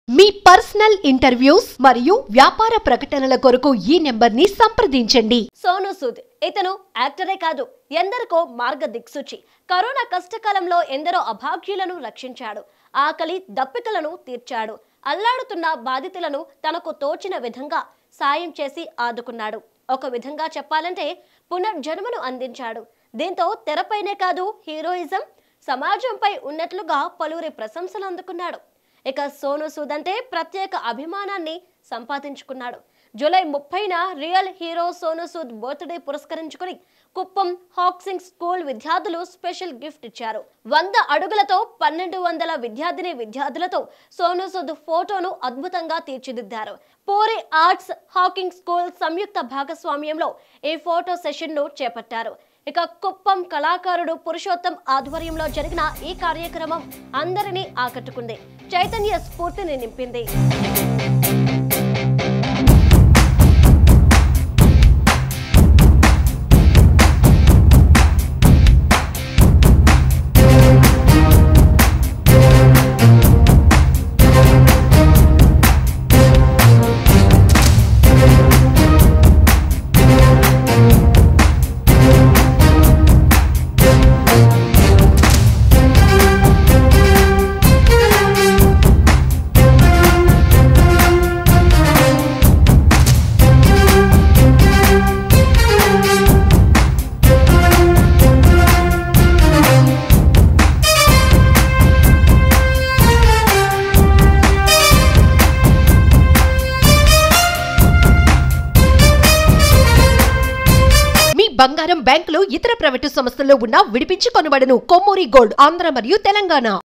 మీ personal interviews మరియు వ్యాపార ప్రకటనల కొరకు ఈ నెంబర్ని సంప్రదించండి సోను సూద్ ఇతను యాక్టరే కాదు ఎందరికో మార్గదిక్సూచి కరోనా కష్టకాలంలో ఎందరో అభాగ్యులను రక్షించాడు ఆకలి దప్పికలను తీర్చాడు అల్లాడుతున్న బాధితులను తనకు తోచిన విధంగా సాయం చేసి ఆదుకున్నాడు ఒక విధంగా చెప్పాలంటే పునర్జన్మను అందించాడు దీంతో తెరపైనే కాదు హీరోయిజం సమాజంపై ఉన్నట్లుగా పలువురి ప్రశంసలు అందుకున్నాడు ఇక సోను సూద్ అంటే ప్రత్యేక అభిమానాన్ని సంపాదించుకున్నాడు జూలై ముప్పైన real hero Sonu Sood birthday పురస్కరించుకుని కుప్పం హాక్సింగ్ స్కూల్ విద్యార్థులు స్పెషల్ గిఫ్ట్ ఇచ్చారు వంద అడుగులతో పన్నెండు వందల విద్యార్థిని విద్యార్థులతో సోను సూద్ ఫోటోను అద్భుతంగా తీర్చిదిద్దారు పూరి ఆర్ట్స్ హాకింగ్ స్కూల్ సంయుక్త భాగస్వామ్యంలో ఈ ఫోటో సెషన్ ను చేపట్టారు ఇక కుప్పం కళాకారుడు పురుషోత్తం ఆధ్వర్యంలో జరిగిన ఈ కార్యక్రమం అందరినీ ఆకట్టుకుంది చైతన్య స్ఫూర్తిని నింపింది మీ బంగారం బ్యాంకులు ఇతర ప్రైవేటు సంస్థల్లో ఉన్న విడిపించి కొనబడను కొమ్మూరి గోల్డ్ ఆంధ్ర మరియు తెలంగాణ